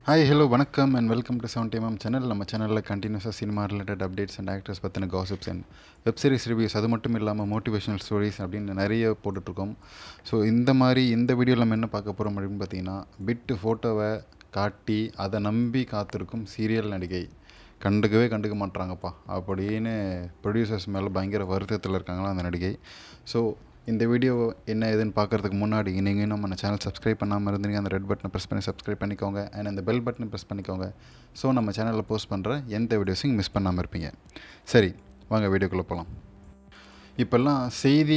hi hello வணக்கம் and welcome to seven TM channel நம்ம சேனலில் கண்டினியூஸாக cinema related updates and actors பற்றின gossips and web series reviews அது மட்டும் இல்லாமல் மோட்டிவேஷனல் ஸ்டோரிஸ் அப்படின்னு நிறைய போட்டுட்ருக்கோம் ஸோ இந்த மாதிரி இந்த வீடியோவில் நம்ம என்ன பார்க்க போகிறோம் அப்படின்னு பார்த்தீங்கன்னா பிட்டு ஃபோட்டோவை காட்டி அதை நம்பி காத்திருக்கும் சீரியல் நடிகை கண்டுக்கவே கண்டுக்க மாட்றாங்கப்பா அப்படின்னு ப்ரொடியூசர்ஸ் மேலே பயங்கர வருத்தத்தில் இருக்காங்களா அந்த நடிகை ஸோ இந்த வீடியோ என்ன ஏதுன்னு பார்க்குறதுக்கு முன்னாடி நீங்கள் இன்னும் நம்ம சேனல் சப்ஸ்கிரைப் பண்ணாமல் இருந்தீங்க அந்த ரெட் பட்டனை ப்ரெஸ் பண்ணி சப்ஸ்கிரைப் பண்ணிக்கோங்க அண்ட் அந்த பெல் பட்டனை ப்ரெஸ் பண்ணிக்கோங்க ஸோ நம்ம சேனலில் போஸ்ட் பண்ணுற எந்த வீடியோஸையும் மிஸ் பண்ணாமல் இருப்பீங்க சரி வாங்க வீடியோக்குள்ளே போகலாம் இப்போல்லாம் செய்தி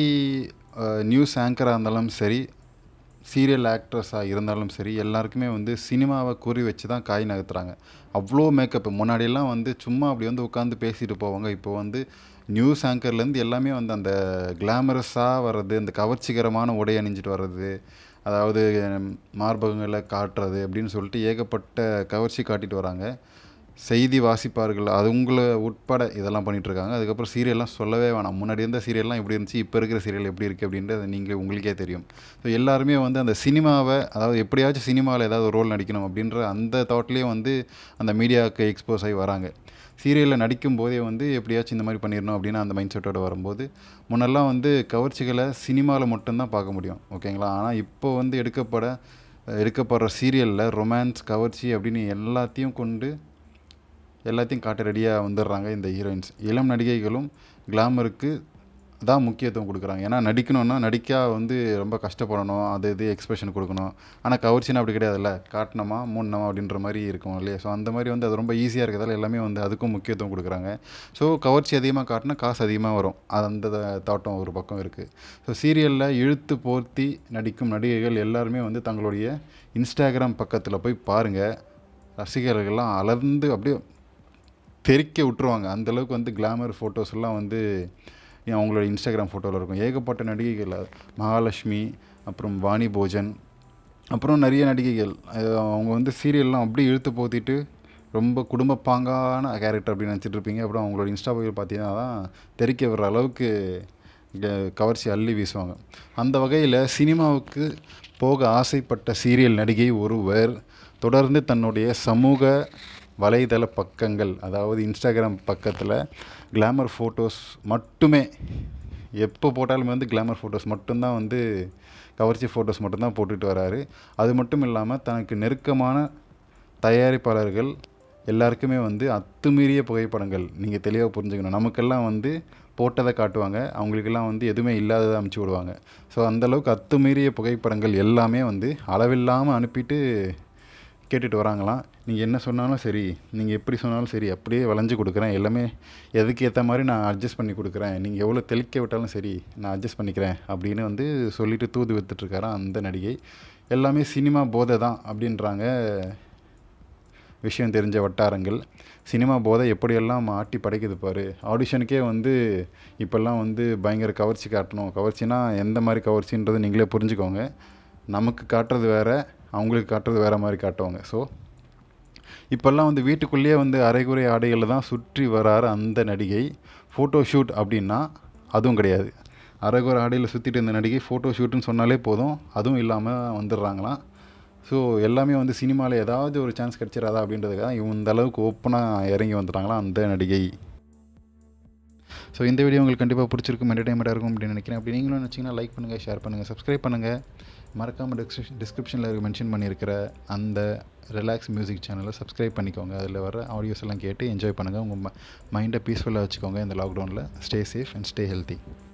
நியூஸ் ஆங்கராக இருந்தாலும் சரி சீரியல் ஆக்ட்ரஸாக இருந்தாலும் சரி எல்லாருக்குமே வந்து சினிமாவை குறி வச்சு தான் காய் நகர்த்துறாங்க அவ்வளோ மேக்கப் முன்னாடியெல்லாம் வந்து சும்மா அப்படி வந்து உட்காந்து பேசிட்டு போவாங்க இப்போ வந்து நியூஸ் ஆங்கர்லேருந்து எல்லாமே வந்து அந்த கிளாமரஸாக வர்றது அந்த கவர்ச்சிகரமான உடை அணிஞ்சிட்டு வர்றது அதாவது மார்பகங்களை காட்டுறது அப்படின்னு சொல்லிட்டு ஏகப்பட்ட கவர்ச்சி காட்டிட்டு வராங்க செய்தி வாசிப்பார்கள் அதுங்கள உட்பட இதெல்லாம் பண்ணிகிட்டு இருக்காங்க அதுக்கப்புறம் சீரியல்லாம் சொல்லவே வேணாம் முன்னாடி இருந்த சீரியல்லாம் எப்படி இருந்துச்சு இப்போ இருக்கிற சீரியல் எப்படி இருக்குது அப்படின்றது நீங்கள் உங்களுக்கே தெரியும் ஸோ எல்லாருமே வந்து அந்த சினிமாவை அதாவது எப்படியாச்சும் சினிமாவில் ஏதாவது ரோல் நடிக்கணும் அப்படின்ற அந்த தாட்லேயே வந்து அந்த மீடியாவுக்கு எக்ஸ்போஸ் ஆகி வராங்க சீரியலில் நடிக்கும் போதே வந்து எப்படியாச்சும் இந்த மாதிரி பண்ணிடணும் அப்படின்னு அந்த மைண்ட் செட்டோட வரும்போது முன்னெல்லாம் வந்து கவர்ச்சிகளை சினிமாவில் மட்டும்தான் பார்க்க முடியும் ஓகேங்களா ஆனால் இப்போ வந்து எடுக்கப்பட எடுக்கப்படுற சீரியலில் ரொமான்ஸ் கவர்ச்சி அப்படின்னு எல்லாத்தையும் கொண்டு எல்லாத்தையும் காட்ட ரெடியாக வந்துடுறாங்க இந்த ஹீரோயின்ஸ் இளம் நடிகைகளும் கிளாமருக்கு தான் முக்கியத்துவம் கொடுக்குறாங்க ஏன்னா நடிக்கணும்னா நடிக்கா வந்து ரொம்ப கஷ்டப்படணும் அது இது எக்ஸ்பிரஷன் கொடுக்கணும் ஆனால் கவர்ச்சினா அப்படி கிடையாதுல்ல காட்டணுமா மூடணுமா அப்படின்ற மாதிரி இருக்கும் இல்லையா ஸோ அந்த மாதிரி வந்து அது ரொம்ப ஈஸியாக இருக்கிறதால எல்லாமே வந்து அதுக்கும் முக்கியத்துவம் கொடுக்குறாங்க ஸோ கவர்ச்சி அதிகமாக காட்டினா காசு அதிகமாக வரும் அது அந்த தாட்டம் ஒரு பக்கம் இருக்குது ஸோ சீரியலில் இழுத்து போர்த்தி நடிக்கும் நடிகைகள் எல்லாருமே வந்து தங்களுடைய இன்ஸ்டாகிராம் பக்கத்தில் போய் பாருங்கள் ரசிகர்கள்லாம் அலர்ந்து அப்படியே தெறிக்க விட்டுருவாங்க அந்தளவுக்கு வந்து கிளாமர் ஃபோட்டோஸ் எல்லாம் வந்து அவங்களோட இன்ஸ்டாகிராம் ஃபோட்டோவில் இருக்கும் ஏகப்பட்ட நடிகைகள் மகாலட்சுமி அப்புறம் வாணி போஜன் அப்புறம் நிறைய நடிகைகள் அவங்க வந்து சீரியல்லாம் அப்படியே இழுத்து போத்திட்டு ரொம்ப குடும்ப பாங்கான கேரக்டர் அப்படின்னு நினச்சிட்டு இருப்பீங்க அப்புறம் அவங்களோட இன்ஸ்டா பக்கம் பார்த்தீங்கன்னா தான் தெரிக்க வர்ற அளவுக்கு கவர்ச்சி அள்ளி வீசுவாங்க அந்த வகையில் சினிமாவுக்கு போக ஆசைப்பட்ட சீரியல் நடிகை ஒருவர் தொடர்ந்து தன்னுடைய சமூக வலைதள பக்கங்கள் அதாவது இன்ஸ்டாகிராம் பக்கத்தில் கிளாமர் ஃபோட்டோஸ் மட்டுமே எப்போ போட்டாலுமே வந்து கிளாமர் ஃபோட்டோஸ் மட்டும்தான் வந்து கவர்ச்சி ஃபோட்டோஸ் மட்டும்தான் போட்டுட்டு வராரு அது மட்டும் இல்லாமல் தனக்கு நெருக்கமான தயாரிப்பாளர்கள் எல்லாருக்குமே வந்து அத்துமீறிய புகைப்படங்கள் நீங்கள் தெளிவாக புரிஞ்சுக்கணும் நமக்கெல்லாம் வந்து போட்டதை காட்டுவாங்க அவங்களுக்கெல்லாம் வந்து எதுவுமே இல்லாததை அமுச்சு விடுவாங்க ஸோ அந்தளவுக்கு அத்துமீறிய புகைப்படங்கள் எல்லாமே வந்து அளவில்லாமல் அனுப்பிட்டு கேட்டுட்டு வராங்களாம் நீங்கள் என்ன சொன்னாலும் சரி நீங்கள் எப்படி சொன்னாலும் சரி அப்படியே வளைஞ்சு கொடுக்குறேன் எல்லாமே எதுக்கு ஏற்ற மாதிரி நான் அட்ஜஸ்ட் பண்ணி கொடுக்குறேன் நீங்கள் எவ்வளோ தெளிக்க விட்டாலும் சரி நான் அட்ஜஸ்ட் பண்ணிக்கிறேன் அப்படின்னு வந்து சொல்லிட்டு தூது வித்துட்ருக்காராம் அந்த நடிகை எல்லாமே சினிமா போதை தான் அப்படின்றாங்க விஷயம் தெரிஞ்ச வட்டாரங்கள் சினிமா போதை எப்படியெல்லாம் ஆட்டி படைக்குது பாரு ஆடிஷனுக்கே வந்து இப்போல்லாம் வந்து பயங்கர கவர்ச்சி காட்டணும் கவர்ச்சினா எந்த மாதிரி கவர்ச்சின்றது நீங்களே புரிஞ்சுக்கோங்க நமக்கு காட்டுறது வேறு அவங்களுக்கு காட்டுறது வேறு மாதிரி காட்டுவாங்க ஸோ இப்போல்லாம் வந்து வீட்டுக்குள்ளேயே வந்து அரைகுறை ஆடைகளில் தான் சுற்றி வராரு அந்த நடிகை ஃபோட்டோ ஷூட் அப்படின்னா அதுவும் கிடையாது அரைகுறை ஆடையில் சுற்றிட்டு இருந்த நடிகை ஃபோட்டோ ஷூட்டுன்னு சொன்னாலே போதும் அதுவும் இல்லாமல் வந்துடுறாங்களாம் ஸோ எல்லாமே வந்து சினிமாவில் ஏதாவது ஒரு சான்ஸ் கிடச்சிடாதா அப்படின்றதுக்காக இந்த அளவுக்கு ஓப்பனாக இறங்கி வந்துட்டாங்களா அந்த நடிகை ஸோ இந்த வீடியோ உங்களுக்கு கண்டிப்பாக பிடிச்சிருக்கும் என்டர்டைன்மெண்ட்டாக இருக்கும் அப்படின்னு நினைக்கிறேன் அப்படி நீங்களும் நினச்சிங்கன்னா லைக் பண்ணுங்கள் ஷேர் பண்ணுங்கள் சப்ஸ்கிரைப் பண்ணுங்கள் மறக்காமல் டிஸ்கிரிப் டிஸ்கிரிப்ஷனில் இருக்க மென்ஷன் பண்ணியிருக்கிற அந்த ரிலாக்ஸ் மியூசிக் சேனலை சப்ஸ்கிரைப் பண்ணிக்கோங்க அதில் வர ஆடியோஸ் எல்லாம் கேட்டு என்ஜாய் பண்ணுங்கள் உங்கள் மைண்டை பீஸ்ஃபுல்லாக வச்சுக்கோங்க இந்த லாக்டவுனில் stay safe and stay healthy